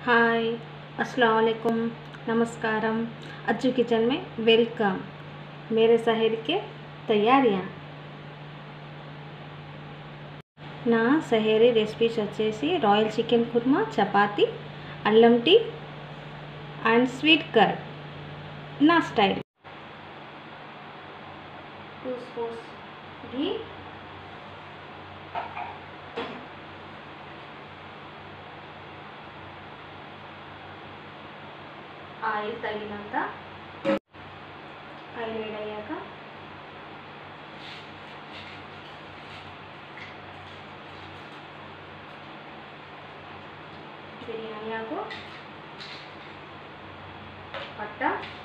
हाय अस्सलाम वालेकुम नमस्कारम अज्जू किचन में वेलकम मेरे शहर के తయారియా నా సహేరీ రెసిపీస్ వచ్చేసి రాయల్ చికెన్ కుర్మా చపాతి అల్లం టీ అండ్ స్వీట్ కర్డ్ నా style two spoons ghee oil తగినంత ఆయిల్ వేడయ్యాక బిర్యానీ ఆకు పట్ట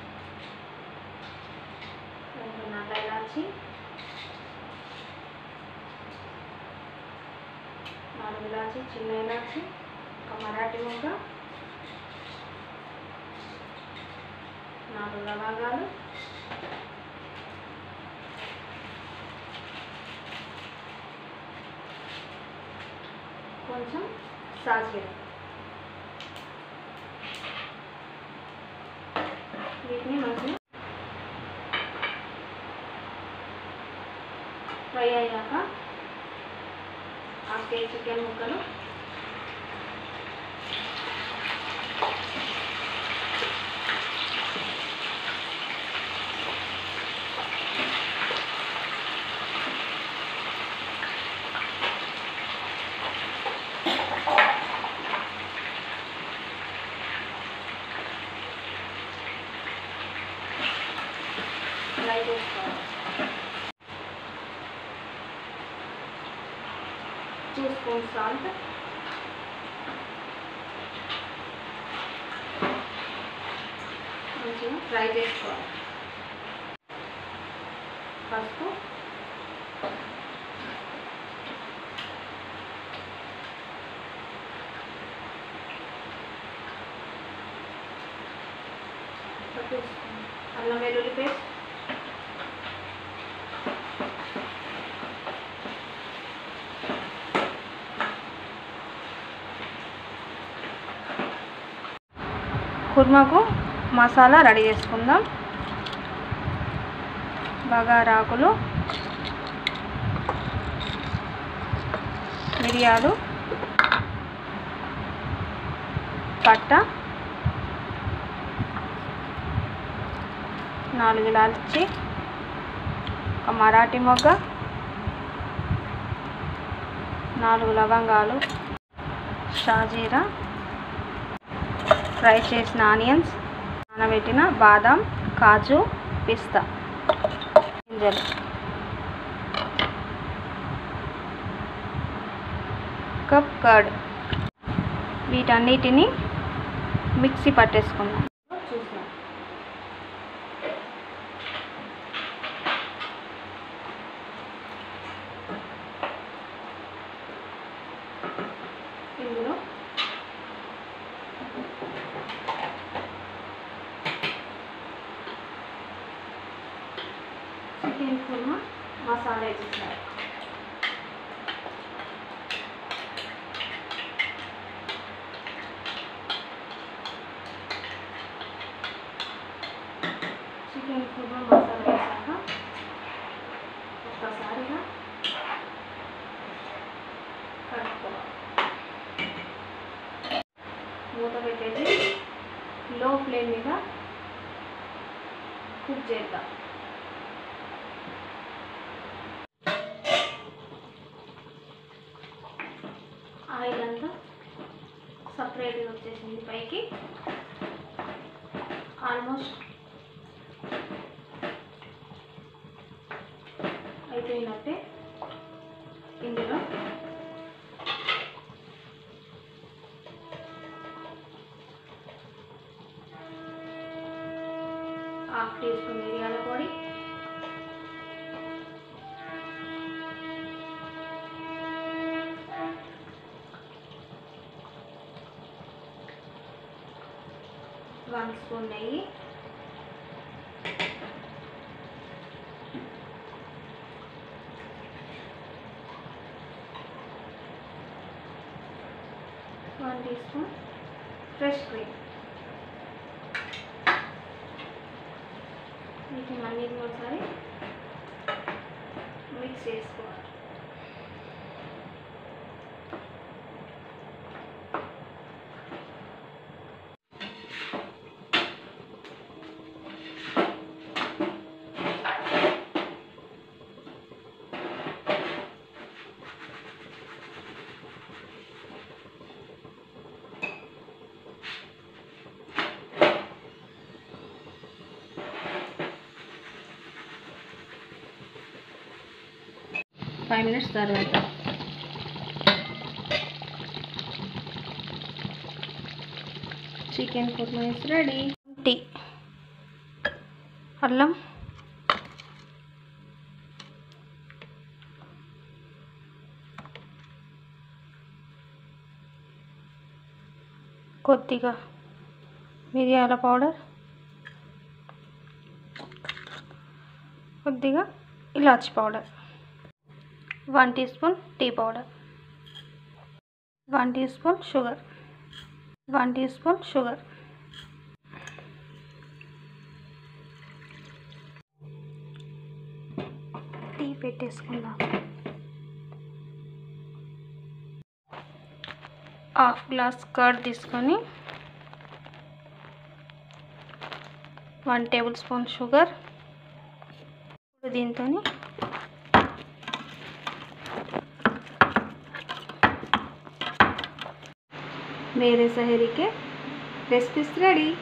రెండు నల్ల ఇలాచి నాలుగు ఇలాచి చిన్న ఇలాచి ఒక మరాఠీ మొగ్గ నాలుగు లవంగాలు కొంచెం సాజీర వీటిని మంచిగా ఫ్రై అయ్యాక ఆ కేజీ చికెన్ ముక్కలు ఫ్రై చేసుకోవాలి టూ స్పూన్ సాల్ట్ మంచిగా ఫ్రై చేసుకోవాలి పసుపు ఒక టూ స్పూన్ అల్లం వెల్లుల్లి పేస్ట్ కుర్మాకు మసాలా రెడీ చేసుకుందాం బగారాకులు మిరియాలు పట్ట నాలుగు ఇలాచి ఒక మరాఠీ మొగ్గ నాలుగు లవంగాలు షాజీరా ఫ్రై చేసిన ఆనియన్స్ నానబెట్టిన బాదం కాజు పిస్తా గింజలు కప్ కర్డ్ వీటన్నిటిని మిక్సీ పట్టేసుకుందాం చూద్దాం ఇందులో చికెన్ కుర్మా మసాలా వేసేసారు చికెన్ కుర్మా మసాలా వేసాక ఒక్కసారిగా కలుపుకోవాలి మూత పెట్టేసి లో ఫ్లేమ్ మీద కుక్ చేద్దాం ఆయిల్ అంతా సపరేట్గా వచ్చేసింది పైకి ఆల్మోస్ట్ అయిపోయినట్టే ఇందులో హాఫ్ టీ స్పూన్ మిరియాల పొడి వన్ స్పూన్ నెయ్యి one teaspoon fresh cream వీటిని అన్నిటిని ఒకసారి మిక్స్ చేసుకోవాలి ఫైవ్ మినిట్స్ తర్వాత chicken korma is ready tea అల్లం కొద్దిగా మిరియాల పౌడర్ కొద్దిగా ఇలాచి powder one teaspoon tea powder one teaspoon sugar one teaspoon sugar tea పెట్టేసుకుందాం హాఫ్ గ్లాస్ కర్డ్ తీసుకొని వన్ టేబుల్ స్పూన్ షుగర్ దీంతో मेरे सहेली के recipes ready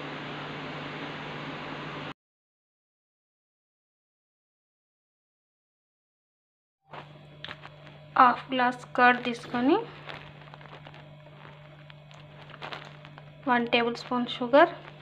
half glass curd తీసుకొని వన్ టేబుల్ స్పూన్ షుగర్